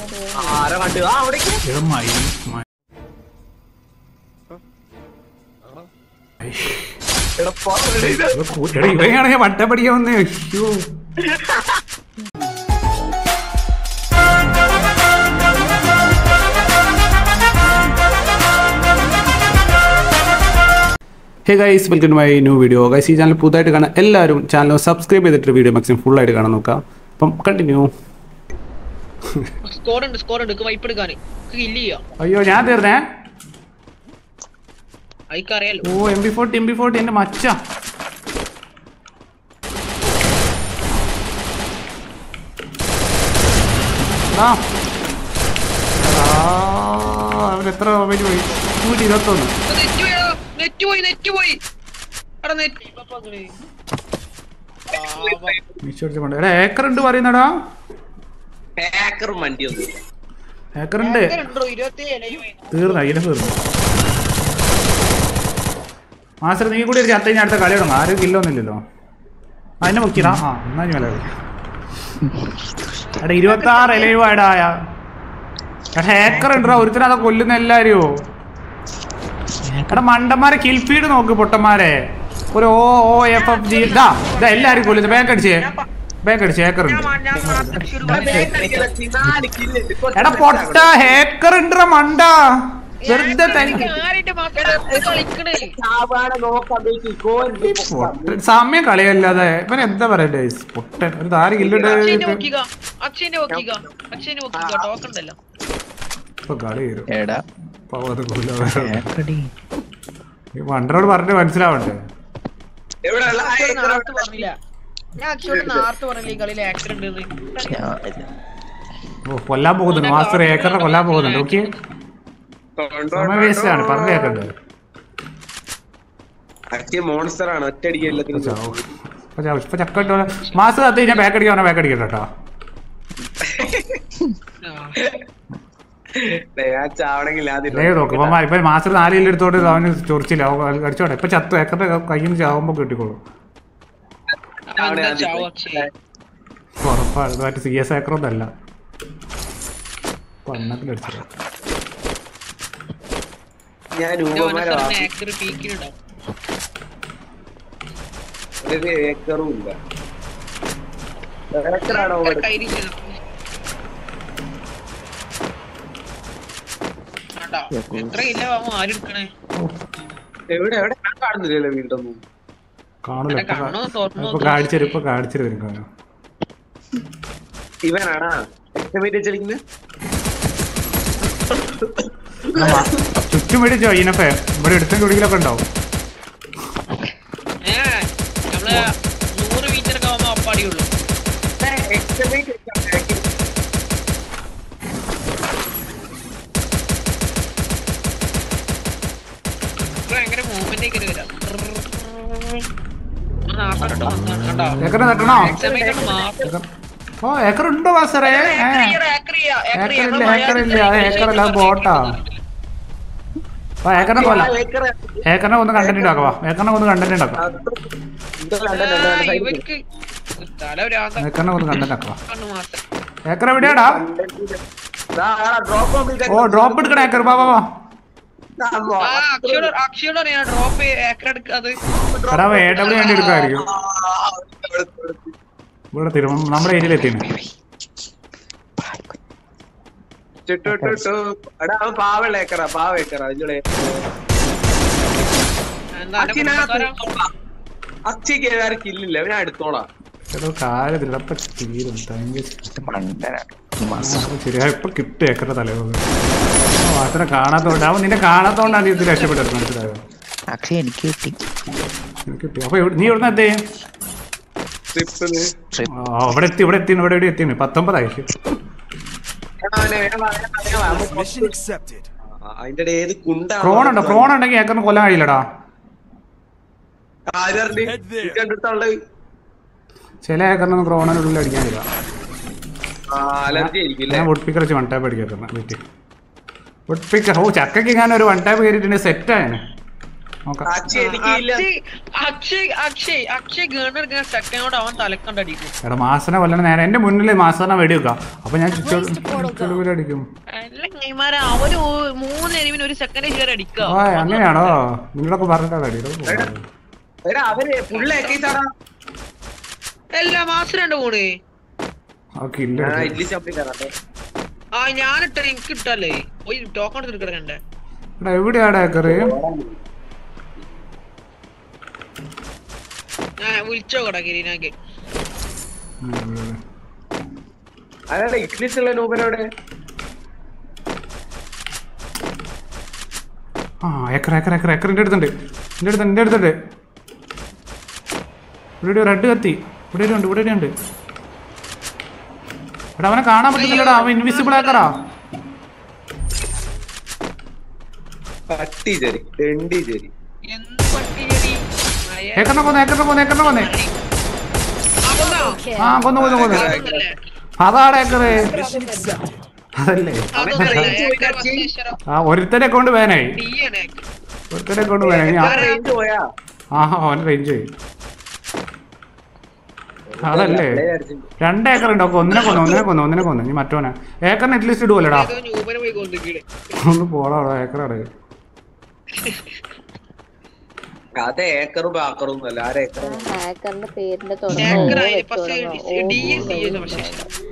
ആരാ കണ്ടു ആ അവിടേക്ക് ഇത് മയി മ- എടാ പോ, ഇത്. ഇത് കൂ- എടാ ഇവയാണ് ഞാൻ വട്ട പഠിക്കാൻ വന്നേ അയ്യോ hey guys welcome to my new video guys ഈ ചാനൽ പുതുതായിട്ട് കാണാൻ എല്ലാവരും ചാനൽ സബ്സ്ക്രൈബ് ചെയ്തിട്ട് വീഡിയോ മാക്സിമം ഫുൾ ആയിട്ട് കാണാൻ നോക്കാം അപ്പം കണ്ടിന്യൂ സ്കോർ ഉണ്ട് സ്കോർ ഉണ്ട് വൈപ്പ് എടുക്കാൻ കില്ല് ചെയ്യാം അയ്യോ ഞാൻ തീർന്നേ അയക്ക് അറിയാലോ ഓ M B forty M B forty എൻ്റെ മച്ച ആ അവൻ എത്ര മൊബൈൽ പോയി നൂറ്റി ഇരുപത്തൊന്ന് നെറ്റ് പോയി നെറ്റ് പോയി നെറ്റ് പോയി എടാ നെറ്റ് മിച്ചടിച്ച് കൊണ്ട് എടാ ഏക്കർ ഉണ്ട് പറയുന്നടാ ഹാക്കർ വണ്ടി ഒന്നും ഏക്കർ ഉണ്ട് ഇരുപത്തി തീർന്നു അതിനെ തീർന്നു മാസ്റ്റർ നീ കൂടി ഒരു ചത്ത കഴിഞ്ഞാൽ അടുത്ത കളി തുടങ്ങും ആരും കില്ലൊന്നുമില്ലല്ലോ അതിനെ മുക്കിടാ ആ എന്നാ ഞാൻ വില എടാ ഇരുപത്തി ആറ് എലയുവാടാ എടാ ഹേക്കർ ഉണ്ടോ ഒരുത്തരം അതൊക്കെ കൊല്ലുന്ന എല്ലാരെയോ എടാ മണ്ടന്മാരെ കിൽ ഫീഡ് നോക്ക് പൊട്ടന്മാരെ ഒരു ഓ ഓ എഫ് എഫ് ജി ഇതാ ഇതാ എല്ലാരും കൊല്ലുന്നു ബാങ്ക് അടിച്ചേ ബാങ്ക് അടിച്ചേ ഹേക്കർ ഉണ്ട് എടാ പൊട്ട ഹേക്കർ ഉണ്ട് മണ്ട വെറുതെ തനി- കളിക്കണേ പൊട്ടൻ. സമയം കളയല്ലാതെ ഇവൻ എന്താ പറയണ്ടേ പൊട്ടൻ ഒരു താരി കില്ലുണ്ട് അക്ഷയന്റെ നോക്കിക അക്ഷയന്റെ നോക്കിക അക്ഷയന്റെ നോക്കിക ടോക്കൺ ഉണ്ടല്ലോ ഇപ്പൊ കളി വരും എടാ അപ്പൊ അത് കൊല്ലുക. ഏക്കടി ഈ വണ്ടറോട് പറഞ്ഞ് മനസ്സിലാവണ്ടേ എവിടെ ഉള്ള ആ അക്ഷയോട് hacker നേരത്തെ പറഞ്ഞില്ല ഞാൻ അക്ഷയോട് നേരത്തെ പറഞ്ഞില്ല ഈ കളിയിൽ ആക്ടർ ഉണ്ട് ഓ കൊല്ലാൻ പോകുന്നുണ്ട് മാസ്റ്റർ ഏക്കറിനെ കൊല്ലാൻ പോകുന്നുണ്ട് ഓക്കെ കൊണ്ടോ, സമയം വേസ്റ്റ് ആണ് പറഞ്ഞു കേക്കണ്ടേ അക്ഷയ മോൺസ്റ്റർ ആണ് ഒറ്റയടിക്ക് എല്ലാത്തിനും ചാവും. ഇപ്പൊ ചാവും. ഇപ്പൊ ചക്ക ഇട്ടോ മാസ്റ്റർ കത്ത് കഴിഞ്ഞാൽ ബാക്ക് അടിക്കാൻ ബാക്ക് അടിക്കട്ടെ കേട്ടോ ദേ, ആ ചാവണെങ്കിൽ ആദ്യം ദേ നോക്ക് ഇപ്പൊ മാ- ഇപ്പൊ മാസ്റ്റർ നാല് കില്ല് എടുത്തോട്ട് അവന് ചൊറിച്ചില്ല അവൻ അടിച്ചോട്ടെ ഇപ്പൊ ചത്തു ഏക്കറിന്റെ കയ്യിൽ നിന്ന് ചാവുമ്പോ കിട്ടിക്കോളൂ എന്താ ചാവും അക്ഷയ് ഉറപ്പാണ് ഇത് മറ്റേ സി എസ് ഏക്കറൊന്നല്ല പണ്ണത്തിലടിച്ചത് ഞാൻ രൂപമാരെ ആക്ടർ പീക്കിനുണ്ടാവും ഒരു ഏക്കറും ഇല്ല ഏക്കറാണോ കൈരിച്ച് ആണ്ടാ, എത്ര ഇല്ല വാങ്ങും ആരും എടുക്കണേ എവിടെ എവിടെ ഞാൻ കാണുന്നില്ലല്ലോ വീടൊന്നും കാണില്ല എടാ, കണ്ണൊന്ന് തുറന്ന് ഇപ്പൊ കാണിച്ചു ഇപ്പൊ കാണിച്ചു വരും കാണാം ഇവനാണാ എക്സ്പെരിമെന്റ് വെച്ചിരിക്കുന്നത് ചുറ്റും മേടിച്ചോ ഇനഫെ ഇവിടെ എടുത്തും കുടിക്കലൊക്കെ ഉണ്ടാവും ഏ നമ്മള് നൂറ് മീറ്റർ ഒക്കെ ആവുമ്പോ അപ്പാടിയുള്ളൂ എക്സ്പെരിമെന്റ് ഇപ്പൊ ഭയങ്കര മൂവ്മെന്റ് ഒക്കെ വരാം കണ്ടോ ഏക്കറിനെ തട്ടണോ എക്സമൈറ്റ് ആണ് മാസം ഓ ഏക്കർ ഉണ്ടോ മാസ്റ്ററേ ഏക്കറില്ല ഏക്കറില്ല അത് ഏക്കറല്ല അത് ബോട്ടാ അപ്പൊ ഏക്കറിനെ കൊല്ല ഏക്കറിനെ ഒന്ന് കണ്ടന്റ് ഉണ്ടാക്കവാ ഏക്കറിനെ ഒന്ന് കണ്ടന്റ് ഉണ്ടാക്കാം ഇവർക്ക് തല ഭ്രാന്താണ് ഏക്കറിനെ ഒന്ന് കണ്ടന്റ് ആക്കവാ മാത്രം ഏക്കർ എവിടെയാടാ ഓ ഡ്രോപ്പ് എടുക്കണ ഏക്കർ വാ വാ വാ ആ അക്ഷയോട് അക്ഷയോട് അറിയാം ഡ്രോപ്പ് ഏക്കർ എടുക്കാത് എടാ എ ഡബ്ല്യു വേണ്ടി എടുക്കായിരിക്കും ഇവിടെ തിരുമ നമ്മുടെ ഏരിയയിൽ എത്തിയാണ് എടാ അവൻ പാവള്ള ഏക്കറാ പാവ ഏക്കറാ അതിന്റെ എന്താ അന്റെ കുടുംബക്കാരാ? അച്ഛക്ക് വേറെ കില്ലില്ല അവനെ അടുത്തോളാം എടോ കാര്യത്തില്ല അപ്പൊ തീരും ഭയങ്കര മണ്ടനാ ശരിയാ ഇപ്പൊ കിട്ടും ഏക്കറുടെ തലവ് വാസന കാണാത്തോണ്ട് അവൻ നിന്നെ കാണാത്തോണ്ടാണ് നീ ഇത് രക്ഷപ്പെട്ടത് മനസ്സിലായോ അക്ഷയ് എനിക്ക് കിട്ടി നിനക്ക് കിട്ടി അപ്പൊ എവിടെ- നീ എവിടെ എത്തേ ട്രിപ്പിന് ട്രിപ്പ് ആ, അവിടെ എത്തി ഇവിടെ എത്തി ഇവിടെ എവിടെ എത്തിയാണ് പത്തൊമ്പതായി അതിന്റെ ഇടയിൽ ഏത് കുണ്ടാണ് ക്രോൺ ഉണ്ടോ ക്രോൺ ഉണ്ടെങ്കിൽ ഏക്കറിന് കൊല്ലാൻ കഴിയില്ലടാ കണ്ടിട്ടുള്ളത് ചില ഏക്കറിനൊന്നും ക്രോണിനുള്ളിൽ അടിക്കാൻ കഴിയില്ല അലർജി ആയിരിക്കും ഞാൻ വുഡ് പിക്കർ വെച്ച് വൺ ടാപ്പ് അടിക്കാൻ വീട്ടിൽ വുഡ് പിക്കർ ഓ ചക്കയ്ക്ക് ഞാൻ ഒരു വൺ ടാപ്പ് കയറിയിട്ടുണ്ട് സെറ്റ് ആയനെ നോക്കാം അക്ഷയ് എനിക്കില്ല അക്ഷയ് അക്ഷയ് അക്ഷയ് അക്ഷയ് ഗേണർ ഇങ്ങനെ സെക്കൻഡോട് അവൻ തലക്കണ്ടടിക്കും എടാ മാസനെ കൊല്ലണ നേരെ എന്റെ മുന്നിൽ മാസനെ വെടി വെക്കാം അപ്പൊ ഞാൻ ചുറ്റുകൂടി അടിക്കും അല്ല കൈമാരെ അവര് ഓ- മൂന്ന് എരിവിന് ഒരു സെക്കൻഡ് കയറി അടിക്കുക ആ അങ്ങനെയാണോ നിങ്ങളൊക്കെ പറഞ്ഞിട്ടാ അടി എടാ അവര് ഫുള്ള് ഏക്കീസാടാ എല്ലാ മാസം രണ്ട് പോണ് ആ കില്ല ഞാൻ ഇഡ്ലി ഷോപ്പിൽ കയറാട്ടെ ആ ഞാനിട്ട എനിക്ക് ഇട്ടല്ലേ പോയി ടോക്കൺ എടുത്ത് കിടക്കണ്ടേ എടാ എവിടെയാടാ ഏക്കറ് ഞാൻ വിളിച്ചോ കടാ കിരീനാക്ക് അതായത് ഇഡ്ലിസ് ഉള്ള നൂപനോടെ ആ ഏക്കർ ഏക്കർ ഏക്കർ ഏക്കർ എൻ്റെ അടുത്തുണ്ട് എൻ്റെ അടുത്ത് എൻ്റെ അടുത്തുണ്ട് ഇവിടെ ഒരു റെഡ് കത്തി ഇവിടെ ഒരു ഉണ്ട് ഇവിടെ ഒരു ഉണ്ട് എടാ അവനെ കാണാൻ പറ്റുന്നില്ലടാ അവൻ ഇൻവിസിബിൾ ഏക്കറാ പട്ടി ചെരി തെണ്ടി ചെരി എന്ത് പട്ടിയടി അയ്യ. ഏക്കറിനെ കൊന്ന് ഏക്കറിനെ കൊന്ന് ഏക്കറിനെ കൊന്നേ ആ, കൊന്നോ? ആ കൊന്നു കൊന്നു കൊന്നു അതൊന്നല്ലേ? അതാണ് ഏക്കറ് അതല്ലേ അതൊന്നല്ലേ? ഏക്കർ വസ്തുശ്വരം. ആ ഒരുത്തനെ കൊണ്ട് വേനായി തീയാണ് ഏക്കർ. ഒരുത്തനെ കൊണ്ട് വേനായി ഞാൻ റേഞ്ച് പോയാ ആ അവൻ റേഞ്ച് പോയി അതല്ലേ രണ്ട് ഏക്കർ ഉണ്ട് ഒക്കെ ഒന്നിനെ കൊന്നു ഒന്നിനെ കൊന്നു ഒന്നിനെ കൊന്നു നീ മറ്റോനെ ഏക്കറിന് അറ്റ്ലീസ്റ്റ് ഇടുവല്ലേടാ ഏതോ ഞൂപന് പോയി കൊന്നിക്കണ്. ഒന്ന് പോടാ ഏക്കറാണ് അത് ഏക്കറും ബാക്കറും ഒന്നല്ല ആരെ ഏക്കറും ഹാക്കറിന്റെ പേരിന്റെ ഏക്കറായി. പക്ഷേ തുടങ്ങി ഡി എൻ ഡി എൻ പക്ഷേ.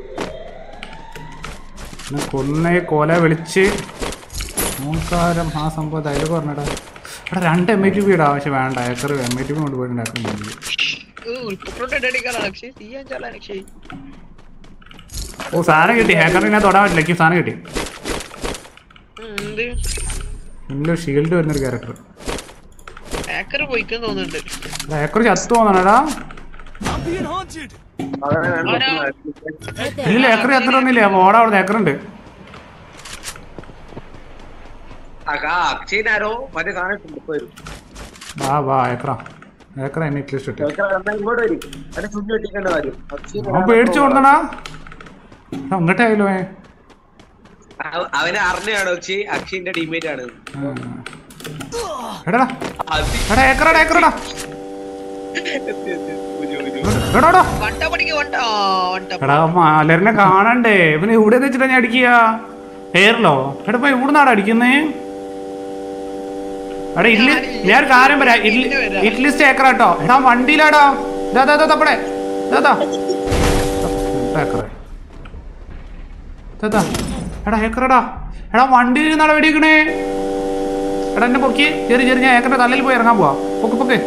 കൊന്നേ കൊല വിളിച്ച് മൂക്കാരം ആ സംഭവം അതിൽ പറഞ്ഞടാ എടാ രണ്ട് എം ഐ ടി ഇടാ പക്ഷെ വേണ്ട ഏക്കർ എം ഐ ടി പി കൊണ്ടുപോയി ഉണ്ടാക്കുന്നുണ്ട് ഏ, ഉൾപ്പൊക്കലോട്ട് ഇട്ടടിക്കാനാണ് അക്ഷയ്. തീയാൻ ചാലാണ് അക്ഷയ്. ഓ സാധനം കിട്ടി ഹാക്കറിനെ തൊടാൻ പറ്റില്ല എനിക്ക് സാധനം കിട്ടി ഉം, എന്ത്? നല്ല ഷീൽഡ് വരുന്നൊരു ക്യാരക്ടർ ഏക്കർ പോയിക്കെന്ന് തോന്നുന്നുണ്ട് ഏക്കർ ചത്തു പോന്നാടാ ഇല്ല ഏക്കർ ചത്തിട്ടൊന്നുമില്ല ഓടാ അവിടെ ഏക്കറുണ്ട് അക്ഷയനാരോ മറ്റേ സാധനം കൊണ്ടുപോയി വാ വാ ഏക്കറാ ഏക്കറ എന്നെ അറ്റ്ലീസ്റ്റ് ഇട്ട് ഇങ്ങോട്ട് വരും എന്നെ ചുണ്ടി വെട്ടിക്കേണ്ട കാര്യം അക്ഷയ് അവൻ പേടിച്ചു കൊടുത്തടാ അങ്ങോട്ടായാലോ ഏ അവ- അവനെ അറിഞ്ഞാണോ അക്ഷയ് അക്ഷയിന്റെ ടീമേറ്റ് ആണ് എടാ അത് എടാ ഏക്കറടാ ഏക്കറടാ ഉരു, ഉരു. എടാ എടാ വണ്ട പഠിക്ക് വണ്ട ആ വണ്ട എടാ മലറിനെ കാണണ്ടേ ഇവന് ഇവിടെ വെച്ചിട്ടാ ഞാൻ അടിക്കുക എയറിലോ എടാ ഇപ്പൊ ഇവിടുന്നാടാ അടിക്കുന്നേ എടാ ഇഡ്ലി ഞാൻ ഒരു കാര്യം പറയാം ഇഡ്ലി ഇഡ്ലി സ്റ്റേക്കർ കേട്ടോ എടാ വണ്ടിയിലാടാ ഇതാ ഇതാ, ഇതാ തപ്പടെ ഇതാ ഇതാ. ഏക്കറെ ഇതാ, ഇതാ. എടാ ഏക്കറടാ എടാ വണ്ടിയിൽ ഇരുന്നാടാ വെടിക്കണേ എടാ എന്നെ പൊക്കി ചെറിയ ചെറിയ ഞാൻ ഏക്കറിന്റെ തലയിൽ പോയി ഇറങ്ങാൻ പോവാ പൊക്ക് പൊക്ക്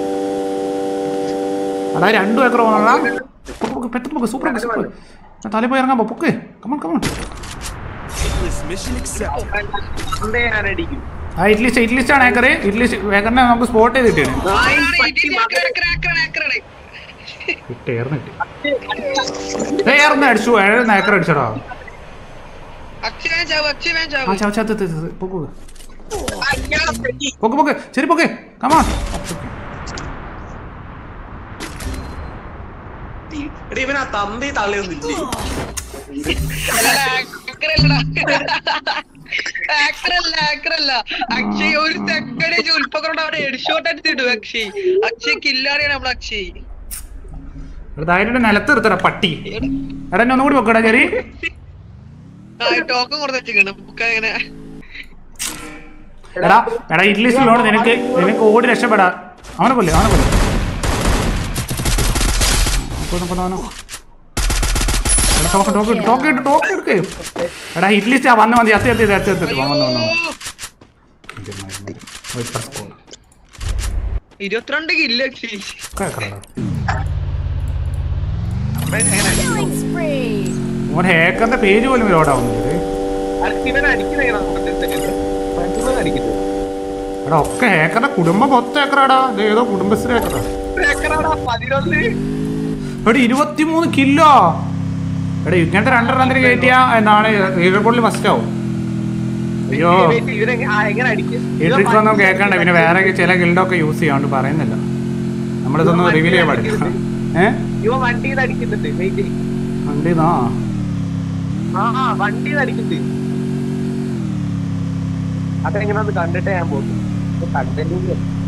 അതായത് രണ്ടു ഏക്കർ പോകണടാ പൊക്ക് പൊക്ക് പെട്ടെന്ന് പൊക്ക് സൂപ്പർ പൊക്ക് സൂപ്പർ ഞാൻ തലയിൽ പോയി ഇറങ്ങാൻ പോ പൊക്ക് കമൺ കമൺ അന്തേ ഞാൻ അടിക്കും ആ ഇഡ്ലിസ്റ്റ് ഇഡ്ലിസ്റ്റ് ആണ് ഏക്കറ് ഇഡ്ലിസ്റ്റ് ഏക്കറിനെ നമുക്ക് സ്പോട്ട് ചെയ്ത് കിട്ടിയാണ് കിട്ടി ഏർന്ന് കിട്ടി ഏർന്ന് അടിച്ചു ഏഴ് ഏക്കർ അടിച്ചടാ അക്ഷരാൻ ചാവ് അക്ഷരാൻ ആ ചാവ് ചാ ചാ പൊക്ക് പൊക്ക് പൊക്ക് ശരി പൊക്ക് കമാ എടാ ഇവൻ ആ തന്തി തള്ളിയൊന്നില്ലേ ആക്രല്ല ആക്രല്ല അക്ഷയ് ഒരു സെക്കൻഡ് ഉൽപ്പക്കൊണ്ട് അവിടെ ഹെഡ്ഷോട്ട് അടിച്ചിട്ടു അക്ഷയ് അക്ഷയ് കില്ലാറിയാണ് നമ്മൾ അക്ഷയ് ധൈര്യം നിലത്ത് നിർത്തടാ പട്ടി എടാ എന്നെ ഒന്നുകൂടി പൊക്കടാ ചെറി ആ ടോക്കൺ കൊടുത്ത് വെച്ചിരിക്കണം നമുക്ക് അങ്ങനെ എടാ എടാ ഇഡ്ലിസ്റ്റിലോട് നിനക്ക് നിനക്ക് ഓടി രക്ഷപ്പെടാ അവനെ കൊല്ലേ അവനെ കൊല്ലേ കൊന്നു, കൊന്നു, കൊന്നു. എടാ ടോക്കൺ ടോക്കൺ ഇട്ട് ടോക്കൺ ഇട്ട് ടോക്കൺ എടുക്ക് എടാ ഇഡ്ലിസ്റ്റ് ആ വന്ന് മതി അത്തി അത്തി അത്തി അത്തി വന്നു വന്നു വന്നു ഒരു press call. ഇരുപത്തിരണ്ട് കില്ല അക്ഷയ് ഒക്കെ കേക്കടാ. ഓൻ ഹേക്കറിന്റെ പേര് പോലും ലോഡാവുന്നില്ല ഇവൻ അടിക്കുന്ന അടിക്കുന്നത് എടാ ഒക്കെ ഹേക്കറിന്റെ കുടുംബം മൊത്തം ഏക്കറാടാ ഇത് ഏതോ കുടുംബശ്രീ ഏക്കറാ ഏക്കറാടാ പതിനൊന്ന് എടാ ഇരുപത്തിമൂന്ന് കിലോ എടാ ഇങ്ങനത്തെ രണ്ടെണ്ണത്തിന് കയറ്റിയാ എന്താണ് ഈഴക്കൊള്ളി മസ്റ്റ് ആവും അയ്യോ ഇവനെ എങ്ങനെ അടിക്കും ഈ ട്രിക്സ് ഒന്നും കേൾക്കണ്ട പിന്നെ വേറെ ചില ഗിൽഡൊക്കെ യൂസ് ചെയ്യാണ്ട് പറയുന്നില്ല നമ്മളിതൊന്നും റിവീൽ ചെയ്യാൻ പാടില്ല ഏ ഇവ വണ്ടിയിൽ അടിക്കുന്നുണ്ട് വെയിറ്റ് വണ്ടിന്നാ ആ വണ്ടിയിൽ അടിക്കുന്നുണ്ട് അതെങ്ങനെ ഒന്ന് കണ്ടിട്ടേ ഞാൻ പോകും കണ്ടില്ലെങ്കിൽ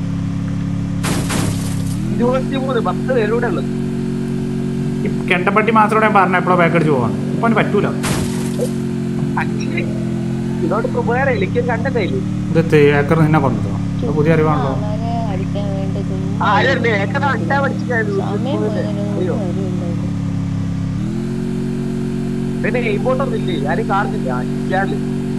ഇരുപത്തി മൂന്ന് പത്ത് പേരൂടെ ഉള്ളത് ഈ കെണ്ടപ്പട്ടി മാത്രമേ ഞാൻ പറഞ്ഞ എപ്പോഴോ ബാക്ക് അടിച്ച് പോവാണ് ഇപ്പൊ അവന് പറ്റൂല അക്ഷയ് ഇതോട് ഉപകാരം എനിക്ക് കണ്ടതേയില്ലേ ഇത് ഏക്കർ നിന്നെ കൊന്നതോ അത് പുതിയ അറിവാണല്ലോ വളരെ അടിക്കാൻ വേണ്ടി ചുമ്മാ ആ അല്ലേ ഏക്കറ അണ്ടാ പഠിച്ചായിരുന്നു സമയം അയ്യോ മുതലൊന്നും പിന്നെ ഇമ്പോട്ടൊന്നും ഇല്ലേ ആരും കാണുന്നില്ല ഇല്ലാണ്ട്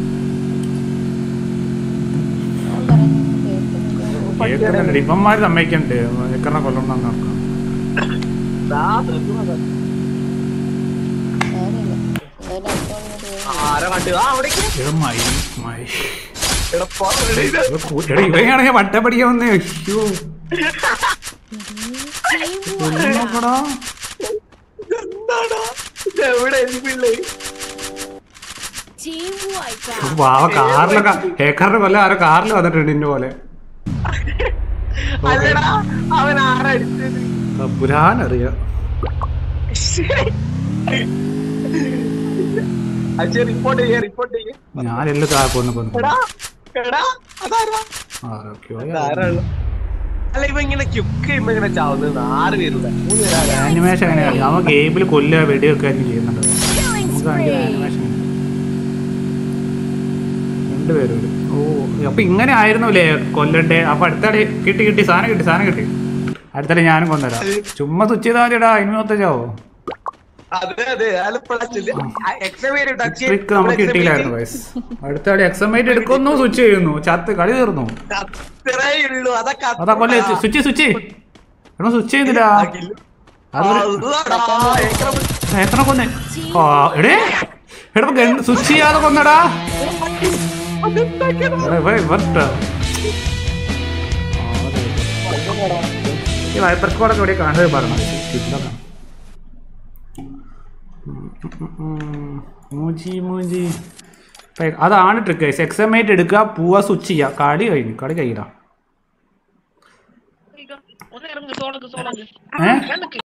ഞാൻ പറയുന്നത് കേൾക്കുന്നില്ല കേൾക്കുന്നുണ്ട് ഇവന്മാര് സമ്മതിക്കണ്ട് ഏക്കറിനെ കൊല്ലണം എന്ന് നടക്കാം ദാ നിർത്തുന്നത്. കാര്യമില്ല ഒരു അക്കൗണ്ടിന് ആരാ കണ്ടു ആ അവിടേക്ക് ഇത് മൈ മൈ എടാ, പോ, എടാ, ഇത് ഇത് കൂ- എടാ, ഇവനെയാണെങ്കിൽ വട്ട പഠിക്കാൻ വന്നേ അയ്യോ കൊല്ലുന്നോക്കടാ. എന്താടാ ഇത് എവിടെ എലിപിള്ളേ പാവ കാറിലൊക്കെ ഏക്കറിന്റെ കൊല്ലം ആരോ കാറിൽ വന്നിട്ടുണ്ട് ഇന്ന പോലെ അല്ലടാ അവൻ ആരാ അടിച്ചത് പുരാനറിയാം അച്ഛൻ റിപ്പോർട്ട് ചെയ്യേ റിപ്പോർട്ട് ചെയ്യേ ഞാനെല്ലാം താ കൊന്നു കൊന്നു എടാ എടാ അതാരാ ആരൊക്കെയോ അതാരാണ് അല്ല ഇവ ഇങ്ങനെ ക്യുക്ക് ചെയ്യുമ്പോ ഇങ്ങനെ ചാവുന്നത് ആറ് പേരുടെ മൂന്ന് പേരാ ആനിമേഷൻ എങ്ങനെയാണ് അവൻ ഗെയിമിൽ കൊല്ലുക വെടിവെക്കുക ആയിരിക്കും ചെയ്യുന്നുണ്ട് നമുക്ക് ആനിമേഷൻ രണ്ടുപേരും കൂടി. ഓ അപ്പൊ ഇങ്ങനെ ആയിരുന്നുല്ലേ കൊല്ലണ്ടേ അപ്പൊ അടുത്തടി കിട്ടി കിട്ടി സാധനം കിട്ടി സാധനം കിട്ടി അടുത്തടി ഞാനും കൊണ്ടുവരാം ചുമ്മാ തുച്ഛ ചെയ്താൽ മതിടാ അതിന് മൊത്തച്ചാവോ അതെ അതെ ട്രിക്ക് നമുക്ക് കിട്ടിയില്ലായിരുന്നു വയസ്സ് അടുത്തടി എക്സമേറ്റ് എടുക്കുന്നു സ്വിച്ച് ചെയ്യുന്നു ചത്ത് കളി തീർന്നു അത്രേ ഉള്ളൂ അതൊക്കെ അതാ കൊല്ലേ സ്വിച്ച് സ്വിച്ച് എടാ സ്വിച്ച് ചെയ്യുന്നില്ല അതൊരു എത്ര കൊന്നേ ആ എടേ എടാ സ്വിച്ച് ചെയ്യാതെ കൊന്നടാ എടാ, ഇവൻ ഇവർട്ടാ. ആ, അതെ. ഈ വൈപ്പർ സ്ക്വാഡൊക്കെ ഇവിടെ കാണുന്നത് പറഞ്ഞത് ഇതിലൊക്കെ. ഉം, ഉം, ഉം. മൂജി മൂജി ഇപ്പൊ അതാണ് ട്രിക്ക് എക്സമേറ്റ് എടുക്കുക പോവാ സ്വിച്ച് ചെയ്യുക കളി കഴിഞ്ഞു കളി കഴിയില്ല ഒന്ന് ഇറങ്ങ് സോണക്ക് സോണക്ക് ഏഹ്